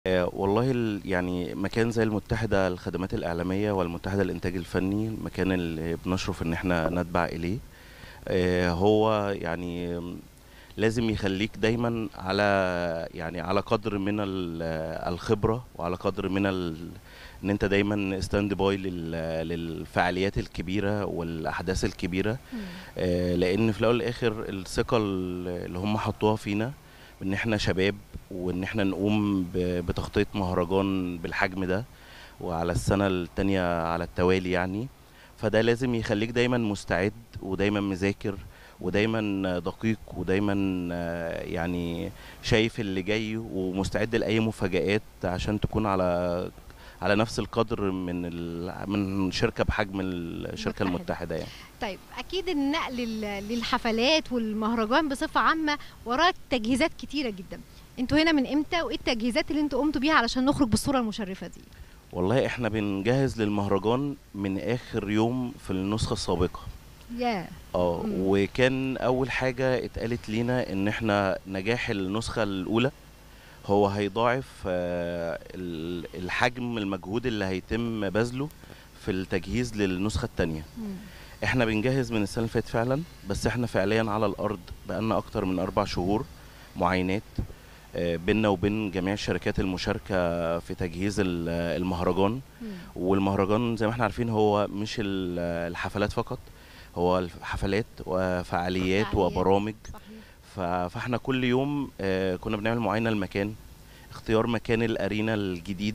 آه، والله ال- يعني مكان زي المتحدة للخدمات الإعلامية والمتحدة للإنتاج الفني المكان اللي بنشرف إن احنا نتبع إليه آه، هو يعني لازم يخليك دايما على يعني على قدر من ال- الخبرة وعلى قدر من ال ان انت دايما ستاند باي للفعاليات الكبيره والاحداث الكبيره آه، لان في الاول والاخر الثقه اللي هم حطوها فينا ان احنا شباب وان احنا نقوم ب- بتغطيه مهرجان بالحجم ده وعلى السنه التانية على التوالي يعني فده لازم يخليك دايما مستعد ودايما مذاكر ودايما دقيق ودايما آه، يعني شايف اللي جاي ومستعد لاي مفاجآت عشان تكون على على نفس القدر من ال... من شركه بحجم الشركه المتحدة. المتحده يعني طيب اكيد النقل لل- للحفلات والمهرجان بصفه عامه وراه تجهيزات كتيره جدا انتوا هنا من امتى وايه التجهيزات اللي انتوا قمتوا بيها علشان نخرج بالصوره المشرفه دي والله احنا بنجهز للمهرجان من اخر يوم في النسخه السابقه يا اه مم. وكان اول حاجه اتقالت لينا ان احنا نجاح النسخه الاولى هو هيضاعف آه، ال- الحجم المجهود اللي هيتم بذله في التجهيز للنسخه الثانيه احنا بنجهز من السنه اللي فاتت فعلا بس احنا فعليا على الارض بقالنا اكتر من اربع شهور معاينات آه، بيننا وبين جميع الشركات المشاركه في تجهيز ال- المهرجان والمهرجان زي ما احنا عارفين هو مش ال- الحفلات فقط هو الحفلات وفعاليات فعاليات. وبرامج صحيح ف- فاحنا كل يوم آه، كنا بنعمل معاينه المكان اختيار مكان الارينا الجديد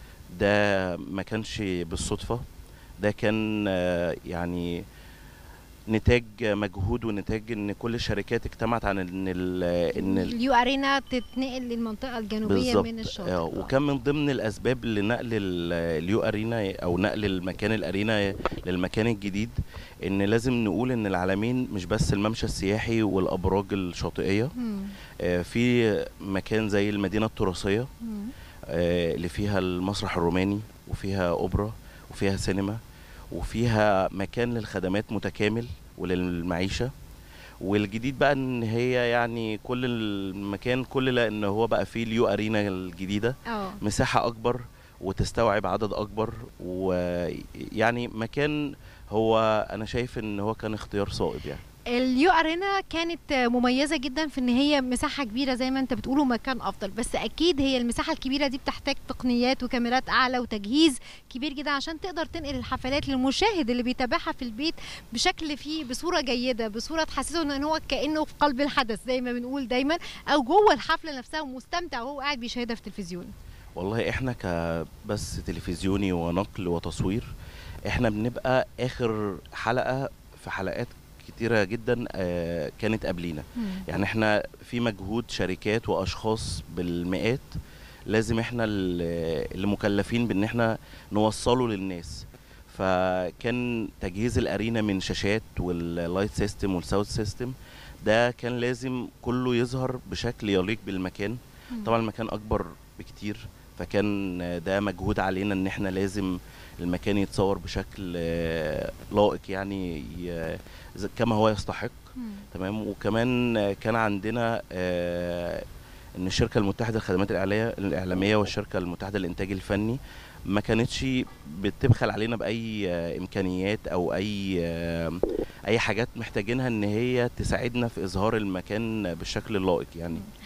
ده ما كانش بالصدفه ده كان آه، يعني نتاج مجهود ونتاج ان كل الشركات اجتمعت عن ان ال ان ال- اليو ارينا تتنقل للمنطقه الجنوبيه بالظبط من الشاطئ آه، آه. وكان من ضمن الاسباب لنقل ال- اليو ارينا او نقل المكان الارينا للمكان الجديد ان لازم نقول ان العالمين مش بس الممشى السياحي والابراج الشاطئيه مم. آه، في مكان زي المدينه التراثيه مم. آه، اللي فيها المسرح الروماني وفيها اوبرا وفيها سينما وفيها مكان للخدمات متكامل وللمعيشه والجديد بقى ان هي يعني كل المكان كل لان هو بقى فيه اليو ارينا الجديده اه مساحه اكبر وتستوعب عدد اكبر ويعني مكان هو انا شايف ان هو كان اختيار صائب يعني اليو ارينا كانت مميزه جدا في ان هي مساحه كبيره زي ما انت بتقول ومكان افضل بس اكيد هي المساحه الكبيره دي بتحتاج تقنيات وكاميرات اعلى وتجهيز كبير جدا عشان تقدر تنقل الحفلات للمشاهد اللي بيتابعها في البيت بشكل فيه بصوره جيده بصوره تحسسه ان هو كانه في قلب الحدث زي ما بنقول دايما او جوه الحفله نفسها ومستمتع وهو قاعد بيشاهدها في التلفزيون والله احنا كبث تلفزيوني ونقل وتصوير احنا بنبقى اخر حلقة في حلقات كتيرة جدا آه، كانت قبلينا يعني احنا في مجهود شركات واشخاص بالمئات لازم احنا ال- اللي مكلفين بان احنا نوصله للناس فكان تجهيز الارينا من شاشات واللايت سيستم والساوند سيستم ده كان لازم كله يظهر بشكل يليق بالمكان طبعا المكان اكبر بكتير فكان ده مجهود علينا ان احنا لازم المكان يتصور بشكل آه، لائق يعني ي- ز- كما هو يستحق مم. تمام وكمان آه، كان عندنا آه، ان الشركه المتحده للخدمات الإعلامية- الاعلاميه والشركه المتحده للانتاج الفني ما كانتش بتبخل علينا باي آه، امكانيات او اي آه، اي حاجات محتاجينها ان هي تساعدنا في اظهار المكان بالشكل اللائق يعني